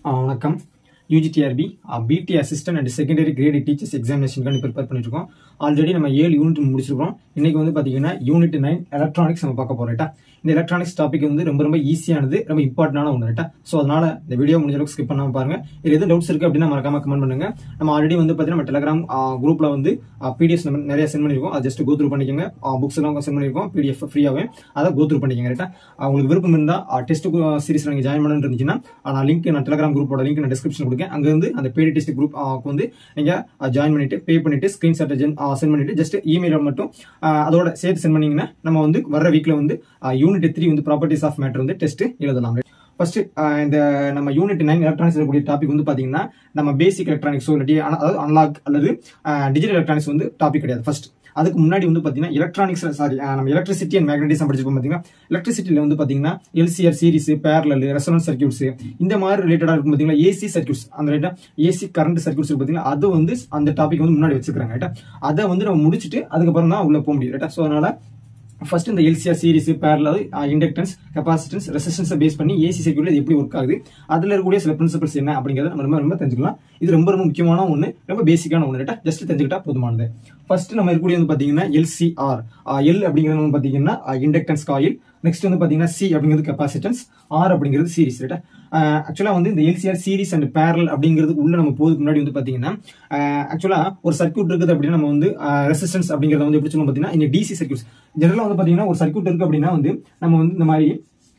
ஆ, வணக்கம் UGTRB BT assistant and secondary grade teachers எக்ஸாமினேஷனுக்கான prepare பண்ணிட்டு இருக்கோம் ஆல்ரெடி நம்ம ஏழு யூனிட் முடிச்சிருக்கோம் இன்னைக்கு வந்து பாத்தீங்கன்னா யூனிட் நைன் எலக்ட்ரானிக்ஸ் நம்ம பார்க்க போறோம் ரைட்டா இந்த எலக்ட்ரானிக்ஸ் டாபிக் வந்து ரொம்ப ரொம்ப ஈஸியானது ரொம்ப இம்பார்ட்டன்டான ஒன்று ரைட்டா ஸோ அதனால இந்த வீடியோ முடிஞ்ச அளவுக்கு ஸ்கிப் பண்ணாம பாருங்க இது எதுவும் டவுட்ஸ் இருக்கு அப்படின்னா மறக்காம கமெண்ட் பண்ணுங்க நம்ம ஆல்ரெடி வந்து பாத்தீங்கன்னா நம்ம டெலிகிராம் குரூப்ல வந்து பிடிஎஸ் நம்ம நிறைய சென்ட் பண்ணிருக்கோம் அது ஜஸ்ட் கோத்ரூ பண்ணிக்கோங்க புக்ஸ் எல்லாம் சென்ட் பண்ணிருக்கோம் பிடிஎஃப் ஃப்ரீயாவே அதை கோத்ரூ பண்ணிக்கோங்க ரைட்டா உங்களுக்கு விருப்பம் இருந்தா டெஸ்ட் சீரிஸ்ல நீங்க ஜாயின் பண்ணு இருந்துச்சுன்னா நான் லிங்க் நான் டெலிகிராம் குரூப்போட லிங்க் நான் டிஸ்கிரிப்ஷன் கொடுக்கேன் அங்க இருந்து அந்த பேடி டெஸ்ட் குரூப் வந்து நீங்க ஜாயின் பண்ணிட்டு பே பண்ணிட்டு ஸ்கிரீன்ஷாட் சென்ட் பண்ணிட்டு ஜஸ்ட் இமெயில மட்டும் ஆஹ் அதோட சேர்த்து சென்ட் பண்ணீங்கன்னா நம்ம வந்து வர வீக்ல வந்து யூனிட் த்ரீ வந்து ப்ராப்பர்ட்டிஸ் ஆஃப் மேட்டர் வந்து டெஸ்ட் எழுதலாம் ஃபர்ஸ்ட் இந்த நம்ம யூனிட் நைன் எலக்ட்ரானிக்ஸ் இருக்கக்கூடிய டாபிக் வந்து பாத்தீங்கன்னா நம்ம பேசிக் எலக்ட்ரானிக்ஸ் இல்லாட்டி அன- அதாவது அன்லாக் அல்லது டிஜிட்டல் எலக்ட்ரானிக்ஸ் வந்து டாபிக் கிடையாது ஃபர்ஸ்ட் அதுக்கு முன்னாடி வந்து பாத்தீங்கன்னா எலக்ட்ரானிக்ஸ் சாரி நம்ம எலக்ட்ரிசிட்டி அண்ட் மேக்னட்டிசம் படிச்சிருப்போம் பாத்தீங்கன்னா எலக்ட்ரிசிட்டில வந்து பாத்தீங்கன்னா LCR series parallel resonance circuits இந்த மாதிரி ரிலேட்டடா இருக்கும் பாத்தீங்கன்னா ஏசி சர்க்யூட்ஸ் அந்த ரைட்டா ஏசி கரண்ட் சர்க்யூட்ஸ் பாத்தீங்கன்னா அது வந்து அந்த டாபிக் வந்து முன்னாடி வச்சிருக்காங்க ரைட்டா அதை வந்து நம்ம முடிச்சுட்டு அதுக்கப்புறம் தான் உள்ள போக முடியும் ரைட்டா ஸோ அதனால ஃபர்ஸ்ட் இந்த LCR series parallel inductance capacitance ரெசிஸ்டன்ஸை பேஸ் பண்ணி ஏசி சர்க்யூட்ல இது எப்படி ஒர்க் ஆகுது அதுல இருக்கக்கூடிய சில பிரின்சிபல்ஸ் என்ன அப்படிங்கறத நம்ம ரொம்ப ரொம்ப தெரிஞ்சுக்கலாம் இது ரொம்ப ரொம்ப முக்கியமான ஒன்று ரொம்ப பேசிக்கான ஒன்று ரைட்டா ஜஸ்ட் தெரிஞ்சுக்கிட்டா போதுமானது ஃபர்ஸ்ட் நம்ம இருக்கக்கூடிய வந்து பாத்தீங்கன்னா எல்சிஆர் எல் அப்படிங்கிறது வந்து பாத்தீங்கன்னா இண்டக்டன்ஸ் காயில் நெக்ஸ்ட் வந்து பாத்தீங்கன்னா சி அப்படிங்கிறது கெப்பாசிட்டன்ஸ் ஆர் அப்படிங்கிறது சீரிஸ் ரைட்டா ஆக்சுவலா வந்து இந்த எல்சிஆர் சீரிஸ் அண்ட் பேரல் அப்படிங்கிறது உள்ள நம்ம போதுக்கு முன்னாடி வந்து பாத்தீங்கன்னா ஆக்சுவலா ஒரு சர்க்யூட் இருக்குது அப்படின்னா நம்ம வந்து ரெசிஸ்டன்ஸ் அப்படிங்கறத வந்து எப்படி சொல்லுவோம் பாத்தீங்கன்னா இந்த டிசி சர்க்யூட்ஸ் ஜெனரலா வந்து பாத்தீங்கன்னா ஒரு சர்க்யூட் இருக்கு அப்படின்னா வந்து நம்ம வந்து இந்த மாதிரி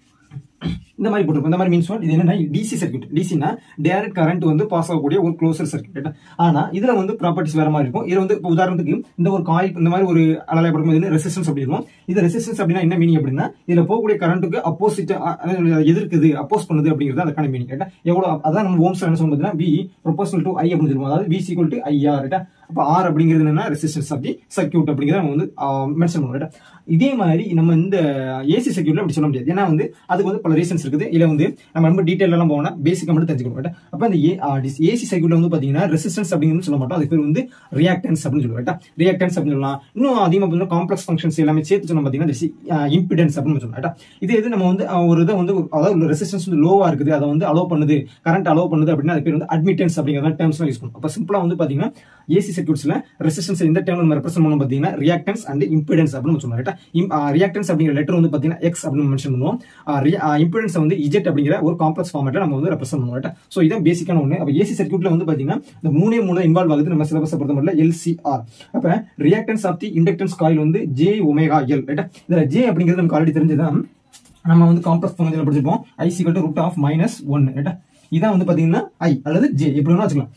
இந்த மாதிரி போட்டிருக்கோம் இந்த மாதிரி மீன்ஸ் இது என்னன்னா டிசி சர்க்யூட் டிசினா டைரக்ட் கரண்ட் வந்து பாஸ் ஆகக்கூடிய ஒரு க்ளோசர் சர்க்யூட் ஆனா இதுல வந்து ப்ராப்பர்ட்டிஸ் வேற மாதிரி இருக்கும் இது வந்து இப்போ உதாரணத்துக்கு இந்த ஒரு காயில் இந்த மாதிரி ஒரு அலலை படும்போது ரெசிஸ்டன்ஸ் அப்படி இருக்கும் இது ரெசிஸ்டன்ஸ் அப்படின்னா என்ன மீனிங் அப்படின்னா இதுல போகக்கூடிய கரண்ட்டுக்கு அப்போசிட் எதிர்க்குது அப்போஸ் பண்ணுது அப்படிங்கிறது அதுக்கான மீனிங் ரைட்டா எவ்வளவு அதான் நம்ம ஓம்ஸ் என்ன சொல்லுவோம் பார்த்தீங்கன்னா வி ப்ரொபோசல் டு ஐ அப்படின்னு சொல்லுவோம் அதாவது வி சீக்வல் டு ஐஆர் ரைட்டா அப்ப ஆர் அப்படிங்கிறது என்னன்னா ரெசிஸ்டன்ஸ் ஆஃப் தி சர்க்யூட் அப்படிங்கிறத நம்ம வந்து மென்ஷன் பண்ணுவோம் ரைட்டா இதே மாதிரி நம்ம இந்த ஏசி சர்க்யூட்ல அப்படி சொல்ல முடியாது ஏன்னா வந்து அதுக்கு வந்து பல ரீசன்ஸ் இருக்குது இதுல வந்து நம்ம ரொம்ப டீடைல் எல்லாம் போனா பேசிக்கா மட்டும் தெரிஞ்சுக்கணும் right? அப்ப அந்த ஏசி சர்க்யூட்ல வந்து பாத்தீங்கன்னா ரெசிஸ்டன்ஸ் அப்படிங்கிறது சொல்ல மாட்டோம் அதுக்கு பேர் வந்து ரியாக்டன்ஸ் அப்படின்னு சொல்லுவோம் ரியாக்டன்ஸ் அப்படின்னு சொல்லலாம் இன்னும் அதிகமா பார்த்தீங்கன்னா காம்ப்ளெக்ஸ் ஃபங்க்ஷன்ஸ் எல்லாமே சேர்த்து சொன்னோம் பாத்தீங்கன்னா இம்பிடன்ஸ் அப்படின்னு சொல்லலாம் right? இதே இது நம்ம வந்து அஹ், ஒரு இதை வந்து ஒரு- அதாவது ரெசிஸ்டன்ஸ் வந்து லோவா இருக்குது அதை வந்து அலோவ் பண்ணுது கரண்ட் அலோவ் பண்ணுது அப்படின்னா அது பேர் வந்து அட்மிட்டன்ஸ் அப்படிங்கிற டேர்ம்ஸ் யூஸ் பண்ணும் அப்ப சிம்பிளா வந்து பாத்தீங்கன்னா ஏசி சர்க்யூட்ஸ்ல ரெசிஸ்டன்ஸ் இந்த டேர்ம்ல நம்ம ரெப்ரசென்ட் பண்ணோம் பாத்தீங்கன்னா ரியாக்டன்ஸ் அண்ட் இம்பிடன்ஸ் அப்படின்னு சொல்லுவோம் ரைட்டா ரியாக்டன்ஸ் அப்படிங்கிற லெட்டர் வந்து பாத்தீங்கன்னா எக்ஸ் அப்படின்னு மென்ஷன் பண்ணுவோம் இம்பிடன்ஸ் வந்து இஜெட் அப்படிங்கிற ஒரு காம்ப்ளெக்ஸ் ஃபார்மேட்ல நம்ம வந்து ரெப்ரசென்ட் பண்ணுவோம் ரைட்டா சோ இதான் பேசிக்கான ஒன்று அப்ப ஏசி சர்க்யூட்ல வந்து பாத்தீங்கன்னா இந்த மூணே மூணு இன்வால்வ் ஆகுது நம்ம சிலபஸ் பொறுத்த மட்டும் எல்சிஆர் அப்ப reactance of the inductance coil வந்து ஜே ஒமேகா எல் ரைட்டா இதுல ஜே அப்படிங்கிறது நமக்கு ஆல்ரெடி தெரிஞ்சதான் நம்ம வந்து காம்ப்ளெக்ஸ் ஃபங்க்ஷன்ல படிச்சிருப்போம் I equal to root of minus one ரைட்டா இதான் வந்து பாத்தீங்கன்னா ஐ அல்லது ஜே எப்படி வேணா வச்சுக்கலாம்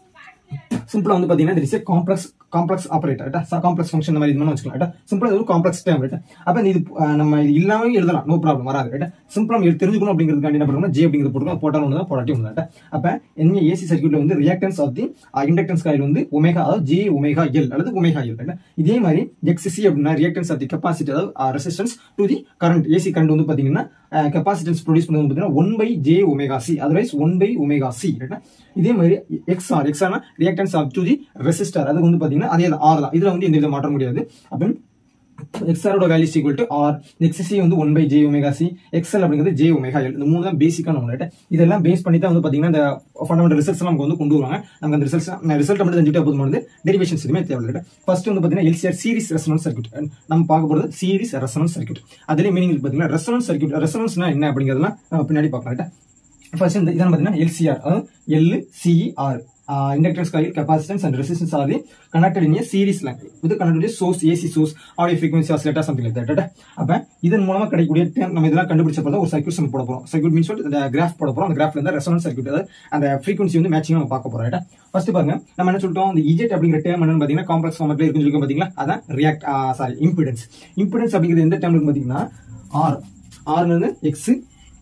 சிம்பிளா வந்து பாத்தீங்கன்னா there is a complex complex operator ரைட்டா காம்ப்ளெக்ஸ் ஃபங்க்ஷன் இந்த மாதிரி இது மாதிரி வச்சுக்கலாம் ரைட்டா சிம்பிளா ஒரு காம்ப்ளெக்ஸ் டேம் ரைட்டா அப்ப இது அஹ், நம்ம இது இல்லாம எழுதலாம் நோ ப்ராப்ளம் வராது ரைட்டா சிம்பிளா நம்ம இது தெரிஞ்சுக்கணும் அப்படிங்கிறதுக்காண்டி என்ன பண்ணுறோம் ஜே அப்படிங்கிறது போட்டுக்கலாம் போட்டாலும் ஒன்று தான் போடாட்டி ஒன்று ரைட்டா அப்ப என்ன ஏசி சர்க்யூட்ல வந்து reactance of the inductance coil வந்து ஒமேகா அதாவது ஜே ஒமேகா எல் அல்லது ஒமேகா எல் ரைட்டா இதே மாதிரி எக்ஸிசி அப்படின்னா ரியாக்டன்ஸ் ஆஃப் தி கெப்பாசிட்டி அதாவது resistance to the current AC current வந்து பாத்தீங்கன்னா கெப்பாசிட்டன்ஸ் ப்ரொடியூஸ் பண்ணது வந்து பாத்தீங்கன்னா one by J omega C otherwise one by omega C ரைட்டா இதே மாதிரி எக்ஸ்ஆர் எக்ஸ்ஆர்னா reactance of to the resistor அது வந்து பாத்தீங்கன்னா அதே ஆர் தான் இதுல வந்து எந்த வித மாற்றம் முடியாது அப்போ எக்ஸ்ஆரோட value equal to R XC வந்து one by J omega C XL அப்படிங்கிறது ஜே ஒமேகா எல் இந்த மூணு தான் பேசிக்கான ஒன்று இதெல்லாம் பேஸ் பண்ணி தான் வந்து பாத்தீங்கன்னா இந்த ஃபண்டமெண்டல் ரிசல்ட்ஸ் நமக்கு வந்து கொண்டு வருவாங்க நமக்கு அந்த ரிசல்ட்ஸ் ரிசல்ட் மட்டும் தெரிஞ்சுட்டா போதுமானது டெரிவேஷன்ஸ் எதுவுமே தேவையில்லை ஃபர்ஸ்ட் வந்து பாத்தீங்கன்னா எல்சிஆர் சீரிஸ் ரெசனன்ஸ் சர்க்யூட் நம்ம பார்க்க போறது சீரிஸ் ரெசனன்ஸ் சர்க்யூட் அதுலேயே மீனிங் பாத்தீங்கன்னா ரெசனன்ஸ் சர்க்யூட் ரெசனன்ஸ்னா என்ன அப்படிங்கிறதுலாம் நம்ம பின்னாடி பார்க்கலாம் right? ஃபர்ஸ்ட் இந்த இதான் பார்த்தீங்கன்னா எல்சிஆர் அதாவது L CR inductance coil capacitance and resistance R connected in series line இது connected source AC source audio frequency oscillator something like that அப்ப இதன் மூலமா கிடைக்கக்கூடிய term நம்ம இதெல்லாம் கண்டுபிடிச்ச பிறகு ஒரு சர்க்யூட் நம்ம போட போறோம் சர்க்யூட் மீன்ஸ் அந்த கிராஃப் போட போறோம் அந்த கிராஃப்ல இருந்து ரெசனன்ஸ் சர்க்யூட் அதாவது அந்த ஃப்ரீக்வன்சி வந்து மேட்சிங் நம்ம பார்க்க போறோம் ரைட்டா ஃபர்ஸ்ட் பாருங்க நம்ம என்ன சொல்லிட்டோம் இந்த இஜெட் அப்படிங்கிற டேர்ம் என்னன்னு பாத்தீங்கன்னா காம்ப்ளெக்ஸ் ஃபார்மேட்ல இருக்குன்னு சொல்லி பாத்தீங்களா அதான் ரியாக்ட் சாரி இம்பிடன்ஸ் இம்பிடன்ஸ் அப்படிங்கிறது எந்த டேர்ம் இருக்கு பாத்தீங்கன்னா ஆர் ஆர்னு X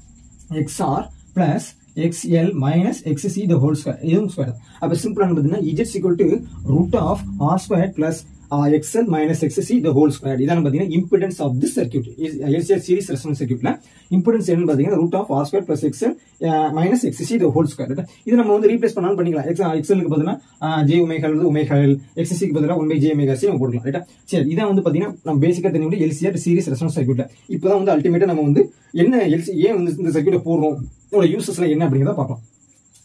XR plus XL minus XC the whole square இதுவும் ஸ்கொயர் அப்ப சிம்பிளா பார்த்தீங்கன்னா Z equal to root of R squared plus uh, XL minus XC the whole square இதான் பார்த்தீங்கன்னா impedance of this circuit LCR series resonance circuitல impedance என்னன்னு பார்த்தீங்கன்னா root of R squared plus XL uh, minus XC the whole square right? இது நம்ம வந்து replace பண்ணாலும் பண்ணிக்கலாம் X XL க்கு பதிலா J ஒமேகா அல்லது ஒமேகா L XC க்கு பதிலா 1 by J ஒமேகா C நம்ம போட்டுக்கலாம் ரைட்டா சரி இதான் வந்து பார்த்தீங்கன்னா நம்ம பேசிக்கா தெரிஞ்ச எல்சிஆர் சீரிஸ் ரெசனன்ஸ் சர்க்யூட்ல இப்போதான் வந்து அல்டிமேட்டா நம்ம வந்து என்ன எல்சி ஏன் வந்து இந்த சர்க்யூட்டை போடுறோம் இதோட யூசஸ்ல என்ன அப்படிங்கிறத பார்க்கலாம்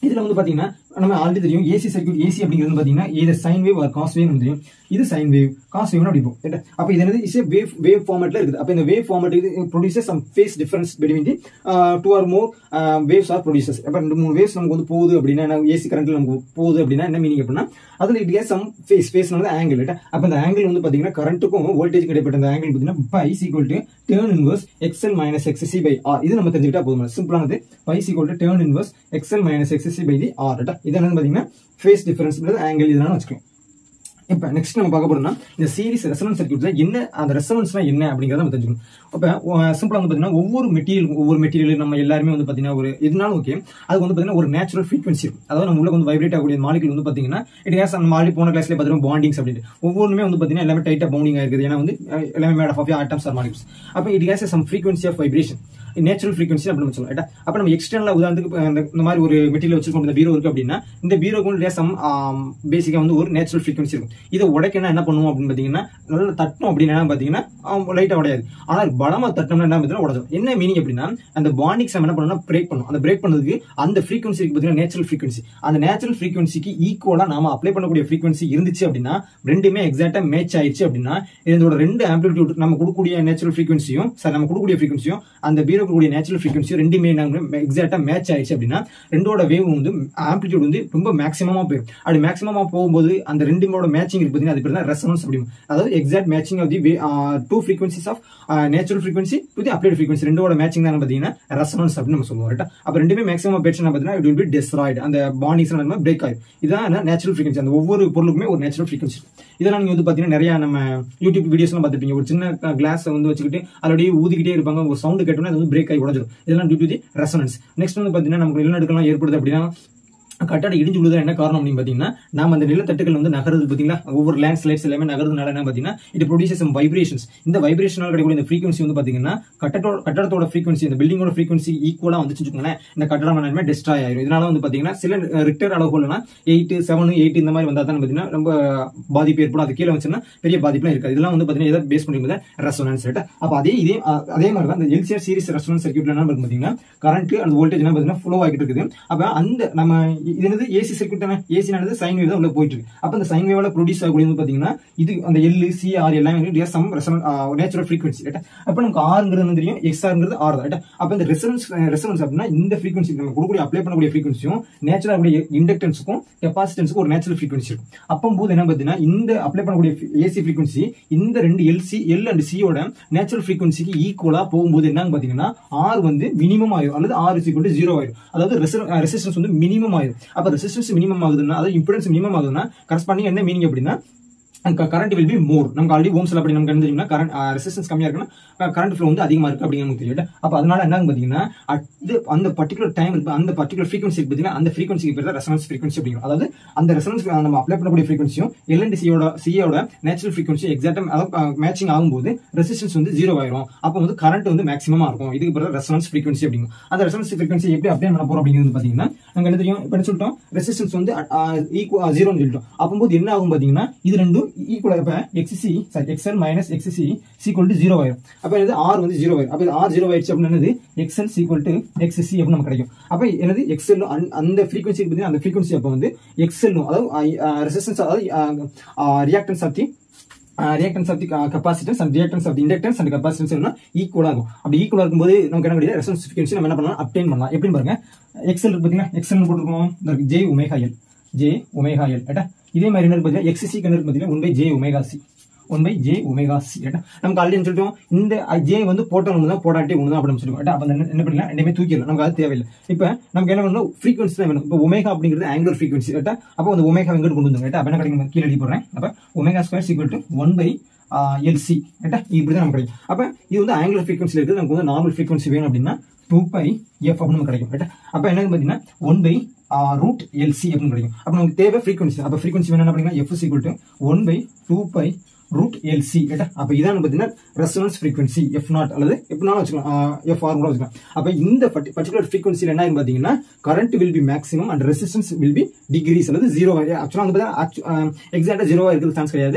இதுல வந்து பாத்தீங்கன்னா நம்ம ஆல்ரெடி தெரியும் ஏசி சர்க்யூட் ஏசி அப்படிங்கிறது பாத்தீங்கன்னா இது sine wave or cos wave தெரியும் இது சைன் வேவ் காஸ் வேவ் அப்படி போகும் அப்ப இது என்னது இஸ் வேவ் வேவ் ஃபார்மேட்ல இருக்குது அப்ப இந்த வேவ் ஃபார்மேட் இது producer some phase difference between the two or more waves are producers அப்ப ரெண்டு மூணு வேவ்ஸ் நமக்கு வந்து போகுது அப்படின்னா ஏசி கரண்ட்ல நமக்கு போகுது அப்படின்னா என்ன மீனிங் அப்படின்னா அதுல it has some phase phase angle அப்ப இந்த ஆங்கிள் வந்து பாத்தீங்கன்னா கரண்ட்டுக்கும் வோல்டேஜ் இடைப்பட்ட அந்த ஆங்கிள் பாத்தீங்கன்னா phi equal to tan inverse XL minus XC by R இது நம்ம தெரிஞ்சுக்கிட்டா போதும் சிம்பிளானது phi equal to tan inverse XL minus XC by the R இது என்னன்னு பாத்தீங்கன்னா ஃபேஸ் டிஃபரன்ஸ் ஆங்கிள் இதனால வச்சுக்கலாம் இப்ப நெக்ஸ்ட் நம்ம பார்க்க போறோம்னா இந்த சீரிஸ் ரெசனன்ஸ் சர்க்யூட்ல என்ன அந்த ரெசனன்ஸ்னா என்ன அப்படிங்கறத நம்ம தெரிஞ்சுக்கணும் அப்ப சிம்பிளா வந்து பாத்தீங்கன்னா ஒவ்வொரு மெட்டீரியல் ஒவ்வொரு மெட்டீரியல் நம்ம எல்லாருமே வந்து பாத்தீங்கன்னா ஒரு எதுனாலும் ஓகே அது வந்து பாத்தீங்கன்னா ஒரு நேச்சுரல் ஃப்ரீக்வன்சி இருக்கும் அதாவது நம்ம உள்ள வந்து வைப்ரேட் ஆகக்கூடிய மாலிகுல் வந்து பாத்தீங்கன்னா இட் ஹேஸ் அந்த மாலி போன கிளாஸ்ல பாத்தீங்கன்னா பாண்டிங்ஸ் அப்படின்ட்டு ஒவ்வொருமே வந்து பாத்தீங்கன்னா எல்லாமே டைட்டா பவுண்டிங் ஆயிருக்குது ஏன்னா வந்து எல்லாமே made of atoms or molecules அப்ப it has some frequency of vibration natural frequency அப்படின்னு சொல்லலாம் ரைட்டா அப்ப நம்ம எக்ஸ்டர்னலா உதாரணத்துக்கு இந்த- இந்த மாதிரி ஒரு மெட்டீரியல் வச்சிருக்கோம் இந்த பீரோ இருக்கு அப்படின்னா இந்த பீரோக்கு சம் பேசிக்கா வந்து ஒரு நேச்சுரல் ஃப்ரீக்வன்சி இருக்கும் இதை உடைக்கணும் என்ன பண்ணுவோம் அப்படின்னு பாத்தீங்கன்னா நல்லா தட்டணும் அப்படின்னு என்ன பாத்தீங்கன்னா லைட்டா உடையாது ஆனால் பலமா தட்டணும்னா என்ன பார்த்தீங்கன்னா உடஞ்சிடும் என்ன மீனிங் அப்படின்னா அந்த பாண்டிக்ஸ் நம்ம என்ன பண்ணணும்னா பிரேக் பண்ணும் அந்த பிரேக் பண்ணதுக்கு அந்த ஃப்ரீக்வன்சி இருக்கு பாத்தீங்கன்னா நேச்சுரல் ஃப்ரீக்வன்சி அந்த நேச்சுரல் ஃப்ரீக்வன்சிக்கு ஈக்குவலா நாம அப்ளை பண்ணக்கூடிய ஃப்ரீக்வன்சி இருந்துச்சு அப்படின்னா ரெண்டுமே எக்ஸாக்டா மேட்ச் ஆயிடுச்சு அப்படின்னா இதோட ரெண்டு ஆம்பிளிடியூட் நம்ம கொடுக்கக்கூடிய நேச்சுரல் ஃப்ரீக்வன்சியும் சார் நம்ம கொடுக்கக்கூடிய ஃப்ரீக்வன்சியும் அந்த பீரோ கூடிய நேச்சுரல் ஃப்ரீக்வன்சியும் ரெண்டுமே எக்ஸாக்டா மேட்ச் ஆயிடுச்சு அப்படின்னா ரெண்டோட வேவ் வந்து ஆம்பிளிடியூட் வந்து ரொம்ப மேக்ஸிமமா போயிடும் அப்படி மேக்ஸிமமா போகும்போது அந்த ரெண்டுமோட மேட்சிங் இருக்கு பாத்தீங்கன்னா அது பேர் தான் ரெசனன்ஸ் அப்படி அதாவது exact matching of the two frequencies of natural frequency with applied frequency ரெண்டோட மேட்சிங் தான் பாத்தீங்கன்னா ரெசனன்ஸ் அப்படின்னு நம்ம சொல்லுவோம் ரைட்டா அப்ப ரெண்டுமே மேக்ஸிமம் பேட்ச் பாத்தீங்கன்னா இட் வில் பி டெஸ்ட்ராய்டு அந்த பாண்டிஸ் நம்ம பிரேக் ஆயிடும் இதான் நேச்சுரல் ஃப்ரீக்வன்சி அந்த ஒவ்வொரு பொருளுக்குமே ஒரு நேச்சுரல் ஃப்ரீக்வன்சி இதெல்லாம் நீங்க வந்து பாத்தீங்கன்னா நிறைய நம்ம யூடியூப் வீடியோஸ் எல்லாம் பார்த்திருப்பீங்க ஒரு சின்ன கிளாஸ் வந்து வச்சுக்கிட்டு அதோடய ஊதிக்கிட்டே இருப்பாங்க ஒரு சவுண்ட் கேட்டோம்னா அது வந்து பிரேக் ஆகி உடஞ்சிடும் இதெல்லாம் due to the resonance next வந்து பாத்தீங்கன்னா நமக்கு நிலநடுக்கலாம் ஏற்படுது அப்படின்னா கட்டடம் இடிஞ்சு விழுதா என்ன காரணம் அப்படின்னு பாத்தீங்கன்னா நாம அந்த நிலத்தட்டுகள் வந்து நகருது பாத்தீங்களா ஒவ்வொரு லேண்ட் ஸ்லைட்ஸ் எல்லாமே நகருதுனால என்ன பாத்தீங்கன்னா இது ப்ரொடியூசஸ் வைப்ரேஷன்ஸ் இந்த வைப்ரேஷனால் கிடைக்கக்கூடிய இந்த ஃப்ரீக்வன்சி வந்து பாத்தீங்கன்னா கட்டடத்தோட கட்டடத்தோட ஃப்ரீக்வன்சி இந்த பில்டிங்கோட ஃப்ரீக்வன்சி ஈக்குவலா வந்துச்சு வச்சுக்கோங்களேன் இந்த கட்டடம் எல்லாமே டெஸ்ட்ராய் ஆயிரும் இதனால வந்து பாத்தீங்கன்னா சில ரிக்டர் அளவுகள்னா எயிட் செவன் எயிட் இந்த மாதிரி வந்தா தான் பாத்தீங்கன்னா ரொம்ப பாதிப்பு ஏற்படும் அது கீழே வச்சுன்னா பெரிய பாதிப்புலாம் இருக்காது இதெல்லாம் வந்து பாத்தீங்கன்னா எதை பேஸ் பண்ணி ரெசோனன்ஸ் ரேட் அப்ப அதே இதே அஹ், அதே மாதிரி தான் இந்த எல்சிஆர் சீரிஸ் ரெசோனன்ஸ் சர்க்யூட்ல என்ன இருக்கு பாத்தீங்கன்னா கரண்ட் அந்த வோல்டேஜ் என்ன பாத்தீங்கன்னா ஃப்ளோ ஆகிட்டு இருக்குது அப்ப அந்த நம்ம இது என்னது ஏசி சர்க்யூட் தானே ஏசி நடந்து சைன் வேவ் தான் உள்ள போயிட்டு இருக்கு அப்ப அந்த சைன் வேவ்ல ப்ரொடியூஸ் ஆகக்கூடியது பாத்தீங்கன்னா இது அந்த எல் சி ஆர் எல்லாமே சம் நேச்சுரல் ஃப்ரீக்வன்சி ரைட்டா அப்ப நமக்கு ஆறுங்கிறது என்ன தெரியும் எக்ஸ் ஆறுங்கிறது ஆர் தான் ரைட்டா அப்ப இந்த ரெசனன்ஸ் ரெசனன்ஸ் அப்படின்னா இந்த ஃப்ரீக்வன்சி நம்ம கொடுக்கக்கூடிய அப்ளை பண்ணக்கூடிய ஃப்ரீக்வன்சியும் நேச்சுரல் அப்படியே இண்டக்டன்ஸுக்கும் கெப்பாசிட்டன்ஸுக்கும் ஒரு நேச்சுரல் ஃப்ரீக்வன்சி இருக்கும் அப்பம்போது என்ன பாத்தீங்கன்னா இந்த அப்ளை பண்ணக்கூடிய ஏசி ஃப்ரீக்வன்சி இந்த ரெண்டு எல்சி எல் அண்ட் சியோட நேச்சுரல் ஃப்ரீக்வன்சிக்கு ஈக்குவலா போகும்போது என்னன்னு பாத்தீங்கன்னா ஆர் வந்து மினிமம் ஆயிரும் அல்லது ஆர் இஸ் ஈக்குவல் ஜீரோ ஆயிரும் அதாவது ரெசிஸ்டன்ஸ் வந்து மினிமம் ஆயிரும் அப்ப ரெசிஸ்டன்ஸ் மினிமம் ஆகுதுன்னா அதாவது இம்பிடன்ஸ் மினிமம் ஆகுதுன்னா கரஸ்பாண்டிங் என்ன மீனிங் அப்படின்னா கரண்ட் வில் பி மோர் நமக்கு ஆல்ரெடி ஓம்ஸ்ல அப்படி நமக்கு என்ன தெரியும்னா கரண்ட் ரெசிஸ்டன்ஸ் கம்மியா இருக்குன்னா கரண்ட் ஃப்ளோ வந்து அதிகமா இருக்கு அப்படின்னு நமக்கு தெரியும் அப்ப அதனால என்ன பாத்தீங்கன்னா அது அந்த பர்டிகுலர் டைம் இருக்கு அந்த பர்டிகுலர் ஃப்ரீக்வன்சி பாத்தீங்கன்னா அந்த ஃப்ரீக்வன்சிக்கு பேர் தான் ரெசனன்ஸ் ஃப்ரீக்வன்சி அப்படிங்கும் அதாவது அந்த ரெசனன்ஸ் நம்ம அப்ளை பண்ணக்கூடிய ஃப்ரீக்வன்சியும் எல்என்டி சியோட சியோட நேச்சுரல் ஃப்ரீக்வன்சி எக்ஸாக்டா அதாவது மேட்சிங் ஆகும்போது ரெசிஸ்டன்ஸ் வந்து ஜீரோ ஆயிரும் அப்போ வந்து கரண்ட் வந்து மேக்ஸிமமா இருக்கும் இதுக்கு பேர் ரெசனன்ஸ் ஃப்ரீக்வன்சி அப்படிங்கும் அந்த ரெசனன்ஸ் ஃப்ரீக்வன்சி எப்படி அப்ளை பண்ண போறோம் அப்படிங்கிறது பாத்தீங்கன்னா நாங்க என்ன தெரியும் இப்ப என்ன சொல்லிட்டோம் ரெசிஸ்டன்ஸ் வந்து ஈக்குவல் ஜீரோன்னு சொல்லிட்டோம் அப்போது என்ன ஆகும் பாத்தீங்கன்னா இது ரெண்டும் ஈக்குவல் இப்ப XC sorry XL minus XC equal to zero ஆயிரும் அப்ப என்னது ஆர் வந்து ஜீரோ ஆயிரும் அப்ப இது ஆர் ஜீரோ ஆயிடுச்சு அப்படின்னு என்னது எக்ஸ்எல் சீக்குவல் டு எக்ஸிசி அப்படின்னு நமக்கு கிடைக்கும் அப்ப என்னது எக்ஸ்எல் அந்த ஃப்ரீக்வன்சி பார்த்தீங்கன்னா அந்த ஃப்ரீக்வன்சி அப்ப வந்து எக்ஸ்எல் அதாவது ரெசிஸ்டன்ஸ் அதாவது reactance of the reactance of the capacitance and reactance of reactance and capacitance எல்லாம் ஈக்குவலா இருக்கும் அப்படி ஈக்குவலா இருக்கும்போது நமக்கு என்ன கிடையாது ரெசன்ஸ் ஃப்ரீக்வன்சி நம்ம என்ன பண்ணலாம் அப்டைன் பண்ணலாம் எப்படின்னு பாருங்க எக்ஸ்எல் பாத்தீங்கன்னா எக்ஸ்எல் போட்டுருக்கோம் J omega L J omega L ரைட்டா இதே மாதிரி என்ன இருக்கு பாத்தீங்கன்னா எக்ஸிசி கண்ணு இருக்கு பாத்தீங்கன்னா one by J omega C one by J omega C ரைட்டா நமக்கு ஆல்ரெடி சொல்லிட்டோம் இந்த ஜே வந்து போட்ட ஒன்று தான் போடாட்டி ஒன்று தான் அப்படின்னு சொல்லுவோம் ரைட்டா அப்ப அந்த என்ன பண்ணலாம் ரெண்டுமே தூக்கிடலாம் நமக்கு அது தேவையில்லை இப்போ நமக்கு என்ன பண்ணணும் ஃப்ரீக்வன்சி தான் வேணும் இப்போ ஒமேகா அப்படிங்கிறது ஆங்குலர் ஃப்ரீக்வன்சி ரைட்டா அப்போ அந்த ஒமேகா எங்கிட்டு கொண்டு வந்து ரைட்டா அப்ப என்ன கிடைக்கும் கீழே எழுதி போடுறேன் அப்ப omega square equal to one by LC ரைட்டா இப்படி தான் நமக்கு கிடைக்கும் அப்ப இது வந்து ஆங்குலர் ஃப்ரீக்வன்சியில் இருக்குது நமக்கு வந்து நார்மல் ஃப்ரீக்வன்சி வேணும் அப்படின்னா டூ பை எஃப் அப்படின்னு நமக்கு கிடைக்கும் ரைட்டா அப்ப என்ன பாத்தீங்கன்னா ஒன் பை ரூட் எல்சி அப்படின்னு கிடைக்கும் அப்ப நமக்கு தேவை ஃப்ரீக்வன்சி அப்ப ஃப்ரீக்வன்சி வேணும் என்ன பண்ணீங்கன்னா F equal to one by two pi root LC ரைட்டா அப்ப இதான் பாத்தீங்கன்னா ரெசனன்ஸ் ஃப்ரீக்வன்சி எஃப் நாட் அல்லது எப்படினாலும் வச்சுக்கலாம் எஃப் ஆர் கூட வச்சுக்கலாம் அப்ப இந்த பர்டிகுலர் ஃப்ரீக்வன்சில என்ன ஆகும் பாத்தீங்கன்னா current will be maximum and resistance will be decreases அல்லது ஜீரோ ஆக்சுவலா வந்து பாத்தீங்கன்னா எக்ஸாக்டா ஜீரோவா இருக்கிறது சான்ஸ் கிடையாது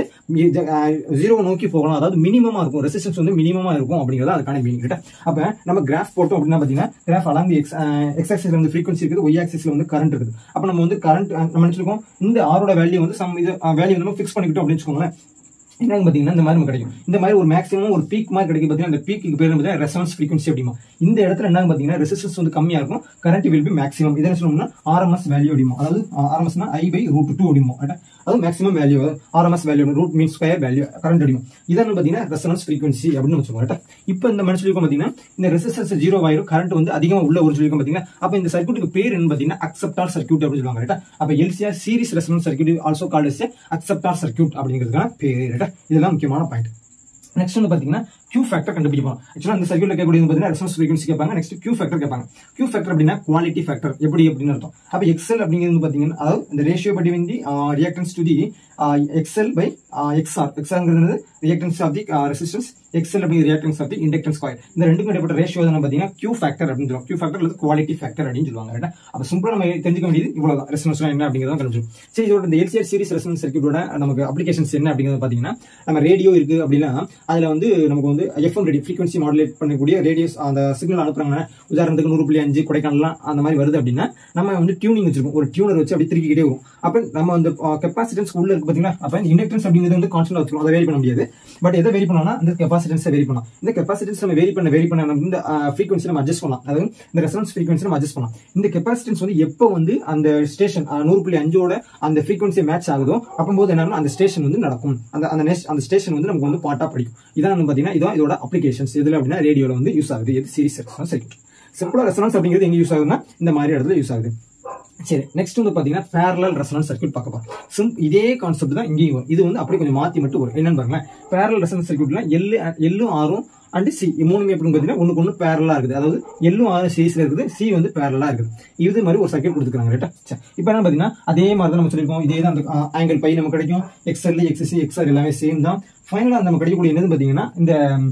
ஜீரோ நோக்கி போகலாம் அதாவது மினிமமா இருக்கும் ரெசிஸ்டன்ஸ் வந்து மினிமமா இருக்கும் அப்படிங்கிறது அதுக்கான மீனிங் ரைட்டா அப்ப நம்ம கிராஃப் போட்டோம் அப்படின்னா பாத்தீங்கன்னா கிராஃப் அலாங் எக்ஸ் எக்ஸ் ஆக்சிஸ்ல வந்து ஃப்ரீக்வன்சி இருக்குது ஒய் ஆக்சிஸ்ல வந்து கரண்ட் இருக்குது அப்ப நம்ம வந்து கரண்ட் நம்ம நினைச்சிருக்கோம் இந்த ஆரோட வேல்யூ வந்து சம் இது வேல்யூ வந்து ஃபிக்ஸ் பண்ணிக்கிட்டோம் அப்படின்னு வச்சுக்கோங்களேன் என்னங்க பாத்தீங்கன்னா இந்த மாதிரி நமக்கு கிடைக்கும் இந்த மாதிரி ஒரு மேக்ஸிமம் ஒரு பீக் மாதிரி கிடைக்கும் பாத்தீங்கன்னா அந்த பீக்கு பேர் வந்து ரெசனன்ஸ் ஃப்ரீக்வன்சி அப்படிமா இந்த இடத்துல என்ன பாத்தீங்கன்னா ரெசிஸ்டன்ஸ் வந்து கம்மியா இருக்கும் கரண்ட் வில் பி மேக்ஸிமம் இதை சொல்லணும்னா ஆர்எம்எஸ் வேல்யூ அப்படிமோ அதாவது ஆர்எம்எஸ்னா ஐ பை ரூட் டூ அப்படிமோ அது maximum value RMS value root mean square value current அடிக்கும் இதான் பாத்தீங்கன்னா ரெசனன்ஸ் ஃப்ரீக்வன்சி அப்படின்னு வச்சுக்கோங்க இப்ப இந்த மனசு சொல்லிருக்கோம் பாத்தீங்கன்னா இந்த ரெசிஸ்டன்ஸ் ஜீரோ ஆயிரும் கரண்ட் வந்து அதிகமா உள்ள ஒரு சொல்லிருக்கோம் பாத்தீங்கன்னா அப்ப இந்த சர்க்யூட்டுக்கு பேர் என்ன பாத்தீங்கன்னா அக்செப்டார் சர்க்யூட் அப்படின்னு சொல்லுவாங்க ரைட்டா அப்ப LCR series resonance circuit also called as acceptor circuit அப்படிங்கிறதுக்கான பேர் ரைட்டா இதெல்லாம் முக்கியமான பாயிண்ட் நெக்ஸ்ட் வந்து பாத்தீங்கன்னா Q ஃபேக்டர் கண்டுபிடிப்போம் ஆக்சுவலா அந்த சர்க்யூட்ல கேட்கக்கூடியது பாத்தீங்கன்னா ரெசனன்ஸ் ஃப்ரீக்வன்சி கேட்பாங்க நெக்ஸ்ட் Q ஃபேக்டர் கேட்பாங்க Q ஃபேக்டர் அப்படின்னா குவாலிட்டி ஃபேக்டர் எப்படி அப்படின்னு அர்த்தம் அப்ப எக்ஸல் அப்படிங்கிறது பாத்தீங்கன்னா அதாவது இந்த ratio between the reactance to the XL by XR எக்ஸ்ஆர்ங்கிறது reactance of the resistance XL அப்படிங்கிற reactance of the inductance coil இந்த ரெண்டுக்கும் இடைப்பட்ட ரேஷியோ தான் பாத்தீங்கன்னா Q ஃபேக்டர் அப்படின்னு சொல்லுவாங்க Q ஃபேக்டர் அல்லது குவாலிட்டி ஃபேக்டர் அப்படின்னு சொல்லுவாங்க ரைட்டா அப்ப சிம்பிளா நம்ம தெரிஞ்சுக்க வேண்டியது இவ்வளவுதான் ரெசனன்ஸ் என்ன அப்படிங்கிறத கண்டுபிடிச்சோம் சரி இதோட இந்த எல்சிஆர் சீரிஸ் ரெசனன்ஸ் சர்க்யூட்டோட நமக்கு அப்ளிகேஷன்ஸ் என்ன அப்படிங்கிறது பாத்தீங்கன்னா நம்ம ரேடியோ இருக்கு அப்படின்னா அதுல வந்து நமக்கு வந்து எஃப்எம் ரேடியோ ஃப்ரீக்வன்சி மாடுலேட் பண்ணக்கூடிய ரேடியோஸ் அந்த சிக்னல் அனுப்புறாங்க உதாரணத்துக்கு நூறு புள்ளி அஞ்சு கொடைக்கானல்லாம் அந்த மாதிரி வருது அப்படின்னா நம்ம வந்து டியூனிங் வச்சிருக்கோம் ஒரு டியூனர் வச்சு அப்படி திருக்கிட்டே வரும் அப்ப நம்ம அந்த கெப்பாசிட்டன்ஸ் உள்ள இருக்கு பாத்தீங்கன்னா அப்ப இண்டக்டன்ஸ் அப்படிங்கிறது வந்து கான்ஸ்டன்ட் வச்சுக்கணும் அதை வேரி பண்ண முடியாது பட் எதை வேரி பண்ணலாம் அந்த கெப்பாசிட்டன்ஸை வேரி பண்ணலாம் இந்த கெப்பாசிட்டன்ஸ் நம்ம வேரி பண்ண வேரி பண்ண நம்ம இந்த ஃப்ரீக்வன்சி நம்ம அட்ஜஸ்ட் பண்ணலாம் அதாவது இந்த ரெசனன்ஸ் ஃப்ரீக்வன்சி நம்ம அட்ஜஸ்ட் பண்ணலாம் இந்த கெப்பாசிட்டன்ஸ் வந்து எப்போ வந்து அந்த ஸ்டேஷன் நூறு புள்ளி அஞ்சோட அந்த ஃப்ரீக்வன்சி மேட்ச் ஆகுதோ அப்போது என்னன்னா அந்த ஸ்டேஷன் வந்து நடக்கும் அந்த அந்த next- அந்த ஸ்டேஷன் வந்து நமக்கு வந்து பாட்டா படிக்கும் இதான் வந்து பாத்தீங்கன்னா இதான் இதோட அப்ளிகேஷன்ஸ் இதுல அப்படின்னா ரேடியோல வந்து யூஸ் ஆகுது இது சீரிஸ் ரெசனன்ஸ் சர்க்யூட் சிம்பிளா ரெசனன்ஸ் அப்படிங்கிறது எங்க யூஸ் ஆகுதுன்னா இந்த மாதிரி இடத்துல யூஸ் ஆகுது சரி நெக்ஸ்ட் வந்து பாத்தீங்கன்னா parallel ரெசனன்ஸ் சர்க்யூட் பார்க்க போறோம் சிம் இதே கான்செப்ட் தான் இங்கேயும் வரும் இது வந்து அப்படியே கொஞ்சம் மாத்தி மட்டும் வரும் என்னன்னு பாருங்களேன் parallel ரெசனன்ஸ் சர்க்யூட்ல எல்லு எல்லும் ஆறும் அண்ட் சி மூணுமே எப்படின்னு பாத்தீங்கன்னா ஒண்ணுக்கு ஒண்ணு பேரலா இருக்குது அதாவது எல்லும் ஆறு சீரிஸ்ல இருக்குது சி வந்து பேரலா இருக்குது இது மாதிரி ஒரு சர்க்யூட் கொடுத்துருக்காங்க ரைட்டா சரி இப்போ என்ன பாத்தீங்கன்னா அதே மாதிரி தான் நம்ம சொல்லியிருக்கோம் இதே தான் அந்த ஆங்கிள் பை நமக்கு கிடைக்கும் எக்ஸ்எல் எக்ஸ்சி எக்ஸ்ஆர் எல்லாமே சேம் தான் ஃபைனலா நம்ம கிடைக்கக்கூடிய என்னது பாத்தீங்கன்னா இந்த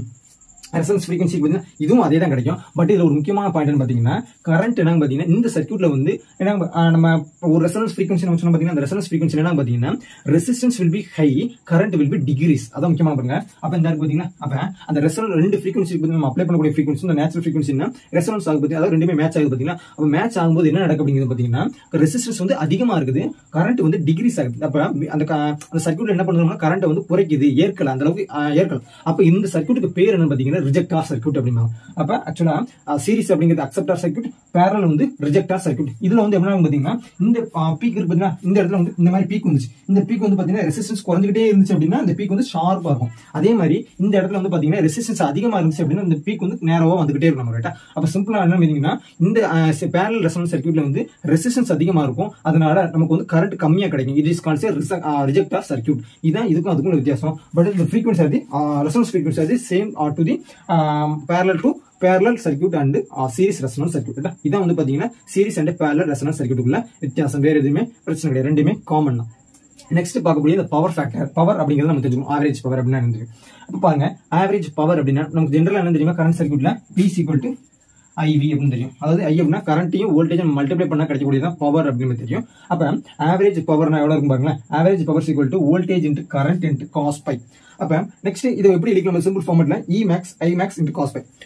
ரெசன்ஸ் ஃப்ரீக்வன்சி பார்த்தீங்கன்னா இதுவும் அதே தான் கிடைக்கும் பட் இதுல ஒரு முக்கியமான பாயிண்ட் பாத்தீங்கன்னா கரண்ட் என்னன்னு பாத்தீங்கன்னா இந்த சர்க்யூட்ல வந்து என்ன ஆஹ் நம்ம ஒரு ரெசனன்ஸ் ஃப்ரீக்வன்சி நம்ம சொன்ன பாத்தீங்கன்னா அந்த ரெசனன்ஸ் ஃப்ரீக்வன்சி என்ன பாத்தீங்கன்னா resistance will be high current will be decreases அதான் முக்கியமான பாருங்க அப்ப இந்த இருக்கு பாத்தீங்கன்னா அப்ப அந்த ரெசனல் ரெண்டு ஃப்ரீக்வன்சி பத்தி நம்ம அப்ளை பண்ணக்கூடிய ஃப்ரீக்வன்சி இந்த நேச்சுரல் ஃப்ரீக்வன்சினா ரெசனன்ஸ் ஆகுது பாத்தீங்கன்னா அதாவது ரெண்டுமே மேட்ச் ஆகுது பாத்தீங்கன்னா அப்ப மேட்ச் ஆகும்போது என்ன நடக்கும் அப்படிங்கிறது பாத்தீங்கன்னா ரெசிஸ்டன்ஸ் வந்து அதிகமா இருக்குது கரண்ட் வந்து டிகிரிஸ் ஆகுது அப்ப அந்த க- அந்த சர்க்யூட்ல என்ன பண்ணுறோம்னா கரண்ட் வந்து குறைக்குது ஏற்கல அந்த அளவுக்கு ஆஹ், ஏற்கல அப்ப இந்த சர்க்யூட்டுக்கு பேர் என்ன பாத்தீங்கன்னா ரிஜெக்டார் சர்க்யூட் அப்படிம்பாங்க அப்ப ஆக்சுவலா சீரிஸ் அப்படிங்கிறது அக்செப்டார் சர்க்யூட் பேரல் வந்து ரிஜெக்டார் சர்க்யூட் இதுல வந்து என்ன ஆகும் பாத்தீங்கன்னா இந்த பீக் இருக்கு பாத்தீங்கன்னா இந்த இடத்துல வந்து இந்த மாதிரி பீக் வந்துச்சு இந்த பீக் வந்து பாத்தீங்கன்னா ரெசிஸ்டன்ஸ் குறைஞ்சிக்கிட்டே இருந்துச்சு அப்படின்னா இந்த பீக் வந்து ஷார்ப்பா இருக்கும் அதே மாதிரி இந்த இடத்துல வந்து பாத்தீங்கன்னா ரெசிஸ்டன்ஸ் அதிகமா இருந்துச்சு அப்படின்னா இந்த பீக் வந்து நேரவா வந்துகிட்டே இருக்கும் நம்ம ரைட்டா அப்ப சிம்பிளா என்ன பாத்தீங்கன்னா இந்த பேரல் ரெசனன்ஸ் சர்க்யூட்ல வந்து ரெசிஸ்டன்ஸ் அதிகமா இருக்கும் அதனால நமக்கு வந்து கரண்ட் கம்மியா கிடைக்கும் இது இஸ் கால்ஸ் ரிஜெக்டார் சர்க்யூட் இதான் இதுக்கும் அதுக்கும் உள்ள வித்தியாசம் பட் இந்த ஃப்ரீக்வன்சி அது ரெசனன்ஸ் ஃப்ரீக்வன்சி அது same to the parallel to parallel circuit and series resonance circuit இதான் வந்து பாத்தீங்கன்னா சீரிஸ் அண்ட் parallel ரெசனன்ஸ் சர்க்யூட்டுக்குள்ள வித்தியாசம் வேற எதுவுமே பிரச்சனை கிடையாது ரெண்டுமே காமன் தான் நெக்ஸ்ட் பார்க்கக்கூடிய இந்த பவர் ஃபேக்டர் பவர் அப்படிங்கிறது நம்ம தெரிஞ்சுக்கணும் ஆவரேஜ் பவர் அப்படின்னா என்ன தெரியும் அப்ப பாருங்க ஆவரேஜ் பவர் அப்படின்னா நமக்கு ஜென்ரலா என்ன தெரியுமா கரண்ட் சர்க்யூட்ல பி ஈக்குவல் டு ஐவி அப்படின்னு தெரியும் அதாவது ஐ அப்படின்னா கரண்ட்டையும் வோல்டேஜ் மல்டிப்ளை பண்ணா கிடைக்கக்கூடியதான் பவர் அப்படின்னு தெரியும் அப்ப ஆவரேஜ் பவர்னா எவ்வளவு இருக்கும் பாருங்களேன் average power equal to voltage into current into cos phi அப்ப நெக்ஸ்ட் இதை எப்படி எழுதிக்கலாம் சிம்பிள் ஃபார்மெட்ல E max I max into cos phi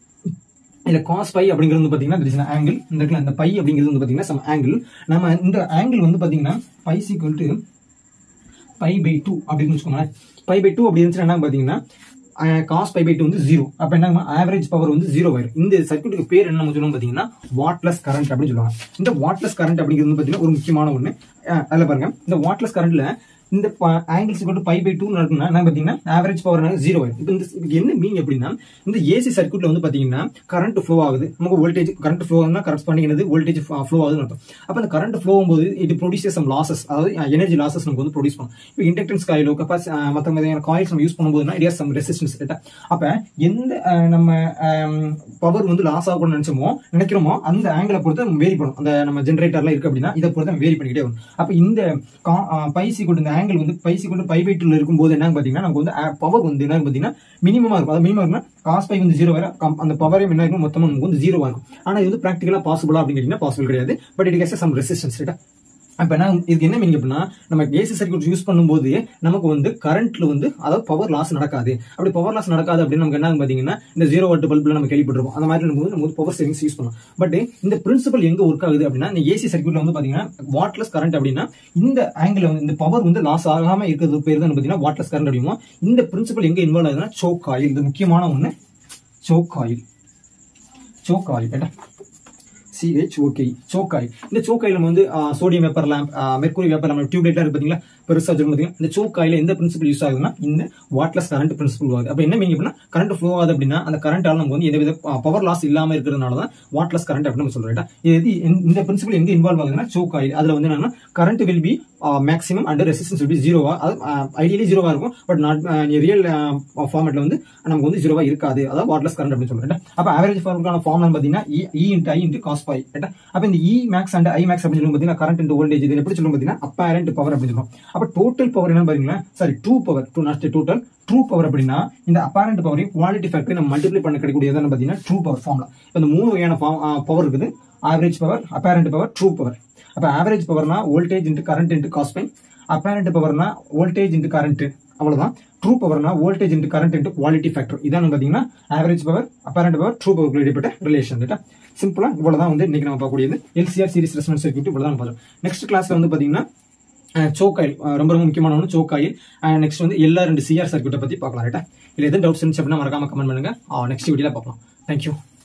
இல்ல காஸ் பை அப்படிங்கிறது வந்து பாத்தீங்கன்னா there is an angle இந்த இடத்துல இந்த பை அப்படிங்கிறது வந்து பாத்தீங்கன்னா சம் ஆங்கிள் நம்ம இந்த ஆங்கிள் வந்து பாத்தீங்கன்னா phi equal to pi by two அப்படின்னு வச்சுக்கோங்களேன் பை பை டூ அப்படி இருந்துச்சுன்னா என்ன பாத்தீங்கன்னா காஸ் பை பை டூ வந்து ஜீரோ அப்ப என்ன ஆவரேஜ் பவர் வந்து ஜீரோ ஆயிரும் இந்த சர்க்யூட்டுக்கு பேர் என்ன நம்ம சொல்லுவோம் பாத்தீங்கன்னா வாட்லெஸ் கரண்ட் அப்படின்னு சொல்லுவாங்க இந்த வாட்லெஸ் கரண்ட் அப்படிங்கிறது வந்து பாத்தீங்கன்னா ஒரு முக்கியமான ஒண்ணு அஹ் அதுல பாருங்க இந்த வாட்லெஸ் கரண்ட்ல இந்த ஆங்கிள்ஸ் கொண்டு பை பை டூ நடக்குன்னா என்ன பாத்தீங்கன்னா ஆவரேஜ் பவர் ஜீரோ ஆயிரும் இப்போ இந்த இதுக்கு என்ன மீன் எப்படின்னா இந்த ஏசி சர்க்யூட்ல வந்து பாத்தீங்கன்னா கரண்ட் ஃப்ளோ ஆகுது நமக்கு வோல்டேஜ் கரண்ட் ஃப்ளோ ஆகுதுன்னா கரஸ்பாண்டிங் வோல்டேஜ் ஃப்ளோ ஆகுதுன்னு அர்த்தம் அப்ப அந்த கரண்ட் ஃப்ளோ ஆகும்போது இட் ப்ரொடியூசஸ் சம் லாசஸ் அதாவது எனர்ஜி லாசஸ் நமக்கு வந்து ப்ரொடியூஸ் பண்ணும் இப்போ இண்டக்டன்ஸ் காயிலோ கப்பாசி மற்ற மாதிரியான காயில்ஸ் நம்ம யூஸ் பண்ணும்போதுனா இட் சம் ரெசிஸ்டன்ஸ் ரைட்டா அப்ப எந்த அஹ், நம்ம பவர் வந்து லாஸ் ஆகணும்னு நினைச்சோமோ நினைக்கிறோமோ அந்த ஆங்கிளை பொறுத்து வேரி பண்ணும் அந்த நம்ம ஜென்ரேட்டர்ல இருக்கு அப்படின்னா இதை பொறுத்து வேரி பண்ணிக்கிட்டே வரும் அப்ப இந்த பைசி கொண்டு இந்த ஆங்கிள் வந்து பை கொண்டு பை பை டூல இருக்கும்போது என்ன பாத்தீங்கன்னா நமக்கு வந்து பவர் வந்து என்ன பாத்தீங்கன்னா மினிமமா இருக்கும் அது மினிமம் இருக்குன்னா காஸ் பை வந்து ஜீரோ வர அந்த பவரே என்ன இருக்கும் மொத்தமா நமக்கு வந்து ஜீரோவா இருக்கும் ஆனா இது வந்து பிராக்டிகலா பாசிபிளா அப்படின்னு பாசிபிள் கிடையாது but it has some resistance ரைட்டா அப்ப என்ன இதுக்கு என்ன மீனிங் அப்படின்னா நம்ம ஏசி சர்க்யூட் யூஸ் பண்ணும்போது நமக்கு வந்து கரண்ட்ல வந்து அதாவது பவர் லாஸ் நடக்காது அப்படி பவர் லாஸ் நடக்காது அப்படின்னு நமக்கு என்ன பாத்தீங்கன்னா இந்த ஜீரோ வாட் பல்ப்ல நம்ம கேள்விப்பட்டிருப்போம் அந்த மாதிரி இருக்கும்போது நம்ம வந்து பவர் சேவிங்ஸ் யூஸ் பண்ணலாம் பட் இந்த பிரின்சிபல் எங்க ஒர்க் ஆகுது அப்படின்னா இந்த ஏசி சர்க்யூட்ல வந்து பாத்தீங்கன்னா வாட்லெஸ் கரண்ட் அப்படின்னா இந்த ஆங்கிள் வந்து இந்த பவர் வந்து லாஸ் ஆகாம இருக்கிறது பேர் தான் பாத்தீங்கன்னா வாட்லெஸ் கரண்ட் அப்படிமோ இந்த பிரின்சிபல் எங்க இன்வால்வ் ஆகுதுன்னா சோக் ஆயில் இது முக்கியமான ஒண்ணு சோக் ஆயில் சோக் ஆயில் கேட்டா சிஹெச்ஓகே சோக்காய் இந்த சோக்காயில் நம்ம வந்து sodium vapour lamp mercury vapour lamp tube லைட்லாம் இருக்கு பாத்தீங்களா பெருசா வச்சிருக்கும் பாத்தீங்களா இந்த சோக்காயில எந்த பிரின்சிபல் யூஸ் ஆகுதுன்னா இந்த வாட்லெஸ் கரண்ட் பிரின்சிபல் ஆகுது அப்ப என்ன மீனிங் அப்படின்னா கரண்ட் ஃப்ளோ ஆகுது அப்படின்னா அந்த கரண்டால நமக்கு வந்து எந்தவித பவர் லாஸ் இல்லாம இருக்கிறதுனால தான் வாட்லெஸ் கரண்ட் அப்படின்னு நம்ம சொல்றோம் இது இந்த பிரின்சிபல் எங்க இன்வால்வ் ஆகுதுன்னா சோக்காயில் அதுல வந்து என்னன்னா current will be maximum and resistance will be ஜீரோவா அது ஐடியலி ஜீரோவா இருக்கும் பட் நாட் ரியல் ஃபார்மேட்ல வந்து நமக்கு வந்து ஜீரோவா இருக்காது அதாவது வாட்லெஸ் கரண்ட் அப்படின்னு சொல்றேன் அப்ப ஆவரேஜ் ஃபார்முக்கான ஃபார்முலா பாத்தீங்கன்னா E into I into cos phi அப்ப இந்த E max and I max அப்படின்னு சொல்லும் பாத்தீங்கன்னா கரண்ட் இன்ட் வோல்டேஜ் இது எப்படி சொல்லும் பாத்தீங்கன்னா அப்பேரண்ட் பவர் அப்படின்னு சொல்லுவோம் அப்ப டோட்டல் பவர் என்ன பாத்தீங்கன்னா sorry true power to not total true power அப்படின்னா இந்த அப்பேரண்ட் பவரையும் குவாலிட்டி ஃபேக்டரி நம்ம மல்டிப்ளை பண்ண கிடைக்கக்கூடியது பாத்தீங்கன்னா ட்ரூ பவர் ஃபார்முலா இப்ப இந்த மூணு வகையான பவர் இருக்குது average power apparent power true power அப்ப ஆவரேஜ் பவர்னா voltage into current into cos phi apparent பவர்னா வோல்டேஜ் இன்ட்டு கரண்ட் அவ்வளவுதான் ட்ரூ பவர்னா voltage into current into quality factor இதான் பாத்தீங்கன்னா average power apparent power true power இடைப்பட்ட relation சிம்பிளா இவ்வளவுதான் வந்து இன்னைக்கு நம்ம பார்க்கக்கூடியது எல்சிஆர் சீரிஸ் ரெசனன்ஸ் சர்க்யூட் இவ்வளவுதான் பார்த்தோம் நெக்ஸ்ட் கிளாஸ்ல வந்து பாத்தீங்கன்னா சோக்காயில் ரொம்ப ரொம்ப முக்கியமான ஒன்று சோக்காயில் நெக்ஸ்ட் வந்து எல்லா ரெண்டு சிஆர் சர்க்யூட்டை பத்தி பார்க்கலாம் ரைட்டா இல்லை எதுவும் டவுட்ஸ் இருந்துச்சு அப்படின்னா மறக்காம கமெண்ட் பண்ணுங்க நெக்ஸ்ட் வீடியோல பார்க்கலாம் தேங்க்யூ